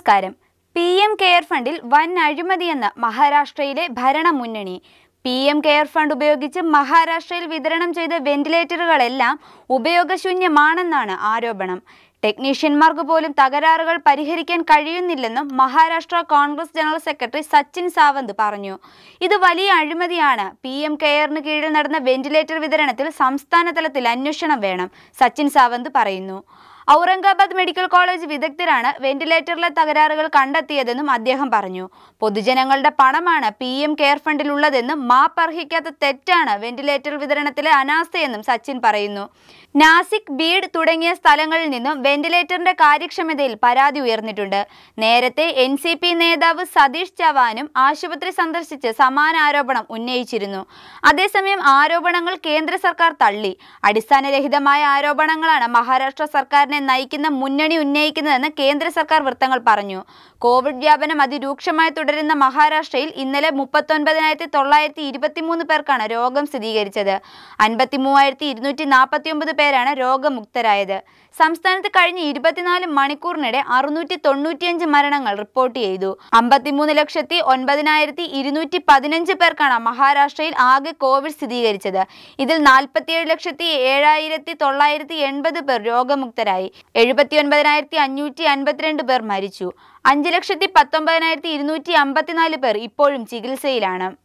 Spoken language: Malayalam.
നമസ്കാരം പി എം കെയർ ഫണ്ടിൽ വൻ അഴിമതിയെന്ന് മഹാരാഷ്ട്രയിലെ ഭരണമുന്നണി പി എം കെയർ ഫണ്ട് ഉപയോഗിച്ച് മഹാരാഷ്ട്രയിൽ വിതരണം ചെയ്ത വെന്റിലേറ്ററുകളെല്ലാം ഉപയോഗശൂന്യമാണെന്നാണ് ആരോപണം ടെക്നീഷ്യന്മാർക്ക് പോലും തകരാറുകൾ പരിഹരിക്കാൻ കഴിയുന്നില്ലെന്നും മഹാരാഷ്ട്ര കോൺഗ്രസ് ജനറൽ സെക്രട്ടറി സച്ചിൻ സാവന്ത് പറഞ്ഞു ഇത് വലിയ അഴിമതിയാണ് പി എം കെയറിന് കീഴിൽ നടന്ന വെന്റിലേറ്റർ വിതരണത്തിൽ സംസ്ഥാന തലത്തിൽ അന്വേഷണം വേണം സച്ചിൻ സാവന്ത് പറയുന്നു ഔറംഗാബാദ് മെഡിക്കൽ കോളേജ് വിദഗ്ധരാണ് വെന്റിലേറ്ററിലെ തകരാറുകൾ കണ്ടെത്തിയതെന്നും അദ്ദേഹം പറഞ്ഞു പൊതുജനങ്ങളുടെ പണമാണ് പി എം കെയർ ഫണ്ടിലുള്ളതെന്നും മാപ്പർഹിക്കാത്ത തെറ്റാണ് വെന്റിലേറ്റർ വിതരണത്തിലെ അനാസ്ഥയെന്നും സച്ചിൻ പറയുന്നു നാസിക് ബീഡ് തുടങ്ങിയ സ്ഥലങ്ങളിൽ നിന്നും വെന്റിലേറ്ററിന്റെ കാര്യക്ഷമതയിൽ പരാതി ഉയർന്നിട്ടുണ്ട് നേരത്തെ എൻ സി പി നേതാവ് സതീഷ് ചവാനും ആശുപത്രി സന്ദർശിച്ച് സമാന ആരോപണം ഉന്നയിച്ചിരുന്നു അതേസമയം ആരോപണങ്ങൾ കേന്ദ്ര സർക്കാർ തള്ളി അടിസ്ഥാനരഹിതമായ ആരോപണങ്ങളാണ് മഹാരാഷ്ട്ര സർക്കാരിനെ നയിക്കുന്ന മുന്നണി ഉന്നയിക്കുന്നതെന്ന് കേന്ദ്ര സർക്കാർ വൃത്തങ്ങൾ പറഞ്ഞു കോവിഡ് വ്യാപനം അതിരൂക്ഷമായി തുടരുന്ന മഹാരാഷ്ട്രയിൽ ഇന്നലെ മുപ്പത്തൊൻപതിനായിരത്തി തൊള്ളായിരത്തി ഇരുപത്തിമൂന്ന് പേർക്കാണ് രോഗം സ്ഥിരീകരിച്ചത് അൻപത്തി മൂവായിരത്തി ഇരുന്നൂറ്റി നാൽപ്പത്തി ഒമ്പത് പേരാണ് രോഗമുക്തരായത് സംസ്ഥാനത്ത് കഴിഞ്ഞ ഇരുപത്തിനാല് മണിക്കൂറിനിടെ അറുന്നൂറ്റി തൊണ്ണൂറ്റിയഞ്ച് മരണങ്ങൾ റിപ്പോർട്ട് ചെയ്തു അമ്പത്തിമൂന്ന് ലക്ഷത്തി ഒൻപതിനായിരത്തി ഇരുന്നൂറ്റി പതിനഞ്ച് പേർക്കാണ് മഹാരാഷ്ട്രയിൽ ആകെ കോവിഡ് സ്ഥിരീകരിച്ചത് ഇതിൽ നാൽപ്പത്തിയേഴ് ലക്ഷത്തി ഏഴായിരത്തി തൊള്ളായിരത്തി എൺപത് പേർ രോഗമുക്തരായി എഴുപത്തി ഒൻപതിനായിരത്തി അഞ്ഞൂറ്റി അൻപത്തിരണ്ട് പേർ മരിച്ചു അഞ്ച് ലക്ഷത്തി പത്തൊമ്പതിനായിരത്തി ഇരുന്നൂറ്റി അമ്പത്തിനാല് പേർ ഇപ്പോഴും ചികിത്സയിലാണ്